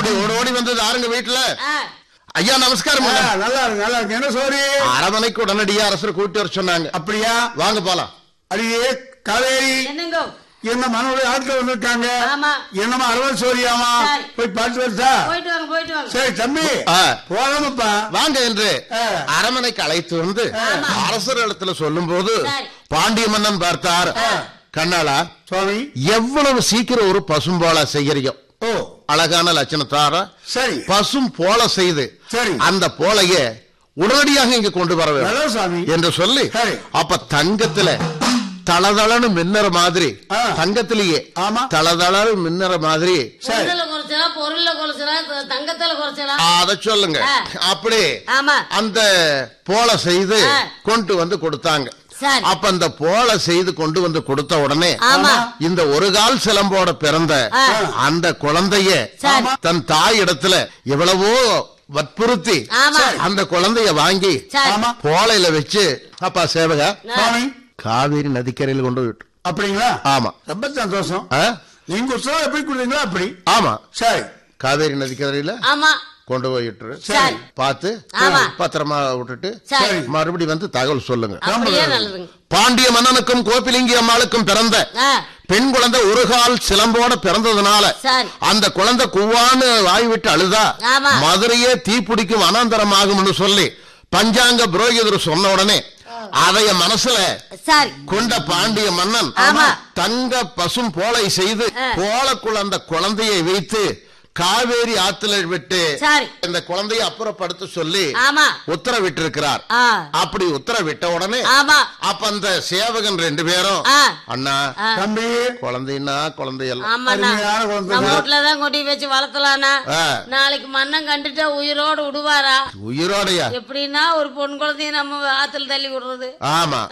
அப்படி ஓடி ஓடி வந்தது யாருங்க வீட்டுல ஆ, ஐயா நமஸ்காரம் ஆ, ஐயா. நல்லா இருக்கு நல்லா இருக்கு என்ன சோரி அரமனைக்கு உடனடியா அரசர் கூட்டி வர சொன்னாங்க அப்படியா வாங்க போலாம் அடியே காவேரி என்னங்கோ என்ன மனோட ஆட்கள் வந்திருக்காங்க ஆமா. என்னமா அறுபது சோரியாமா சரி. போய் பார்த்து வருதா போயிட்டு வாங்க போயிட்டு வாங்க சரி தம்பி ஆ. போலாமப்பா வாங்க என்று ஆ. அரமனைக்கு அழைத்து வந்து அரசர் இடத்துல சொல்லும் போது சரி. பாண்டிய மன்னன் பார்த்தார் கண்ணாளா சுவாமி எவ்வளவு சீக்கிரம் ஒரு பசும்போல செய்யறியோ ஓ அழகான லட்சணத்தார சரி பசும் போல செய்து சரி. அந்த போலைய உடனடியாக இங்க கொண்டு வர வேண்டும் நல்ல சுவாமி என்று சொல்லி சரி. அப்ப தங்கத்துல தளதளன்னு மின்னற மாதிரி ஆ. தங்கத்திலேயே ஆமா. தளதளன்னு மின்னற மாதிரி பொருள்ல குறைச்சலா பொருள்ல குறைச்சலா த- தங்கத்துல குறைச்சலா அத சொல்லுங்க ஆ. அப்படி ஆமா அந்த போல செய்து ஆ. கொண்டு வந்து கொடுத்தாங்க சரி அப்ப அந்த போல செய்து கொண்டு வந்து கொடுத்த உடனே ஆமா இந்த ஒரு கால் சிலம்போட பிறந்த ஆ. அந்த குழந்தைய சரி. தன் தாய் இடத்துல எவ்வளவோ வற்புறுத்தி ஆமா. அந்த குழந்தைய வாங்கி சரி ஆமா. போலையில வச்சு அப்பா சேவக சுவாமி காவேரி நதிக்கரையில் கொண்டு விட்டு அப்படிங்களா ஆமா ரொம்ப சந்தோஷம் ஆ? நீங்க உற்சவம் எப்படி கொடுத்தீங்களோ அப்படி ஆமா சரி காவேரி நதிக்கரையில ஆமா கொண்டு போயிட்டு சரி பார்த்து ஆமா. பத்திரமா விட்டுட்டு சரி மறுபடி வந்து தகவல் சொல்லுங்க அப்படியே நல்லதுங்க பாண்டிய மன்னனுக்கும் கோபிலிங்கி அம்மாளுக்கும் பிறந்த ஆ பெண் குழந்தை ஒரு கால் சிலம்போட பிறந்ததுனால சரி அந்த குழந்தை குவான்னு வாய் விட்டு அழுதா ஆமா. மதுரையே தீப்பிடிக்கும் அனந்தரமாகும்னு சொல்லி பஞ்சாங்க புரோகிதர் சொன்ன உடனே அதைய மனசுல சரி கொண்ட பாண்டிய மன்னன் ஆமா. தங்க பசும் போலை செய்து ஆ. போலக்குள்ள அந்த குழந்தையை வைத்து காவேரி ஆத்துல விட்டு சரி இந்த குழந்தையை அப்புறப்படுத்த சொல்லி ஆமா உத்தரவிட்டிருக்கிறார் ஆ அப்படி உத்தரவிட்ட உடனே ஆமா அப்ப அந்த சேவகன் ரெண்டு பேரும் ஆ அண்ணா ஆ. தம்பி குழந்தைன்னா குழந்தையெல்லாம் ஆமாண்ணா அருமையான குழந்தை. நம்ம வீட்டுலதான் கொட்டி வச்சு வளர்த்தலாம்னா ஆ. நாளைக்கு மண்ணம் கண்டுட்டா உயிரோடு விடுவாரா உயிரோடையா எப்படின்னா ஒரு பொன் குழந்தைய நம்ம ஆத்துல தள்ளி விடுறது ஆமா